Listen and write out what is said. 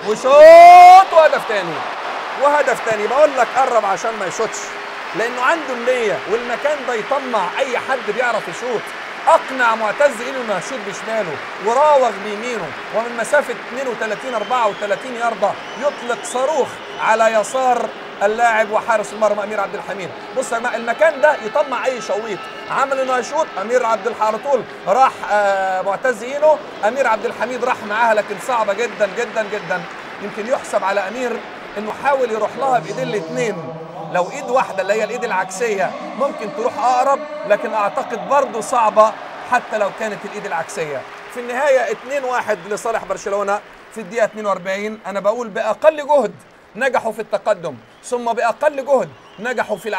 وشوط وهدف تاني وهدف تاني بقول لك قرب عشان ما يشوطش لانه عنده النيه والمكان ده يطمع اي حد بيعرف يشوط اقنع معتز ايده انه يشوط بشماله وراوغ بيمينه ومن مسافه 32 34 يارده يطلق صاروخ على يسار اللاعب وحارس المرمى امير عبد الحميد بص يا جماعه المكان ده يطمع اي شويط عمل انه يشوط امير عبد الح على طول راح آه معتز اينو امير عبد الحميد راح معاها لكن صعبه جدا جدا جدا يمكن يحسب على امير انه حاول يروح لها بايدين الاثنين لو ايد واحده اللي هي الايد العكسيه ممكن تروح اقرب لكن اعتقد برضه صعبه حتى لو كانت الايد العكسيه في النهايه 2-1 لصالح برشلونه في الدقيقه 42 انا بقول باقل جهد نجحوا في التقدم ثم باقل جهد نجحوا في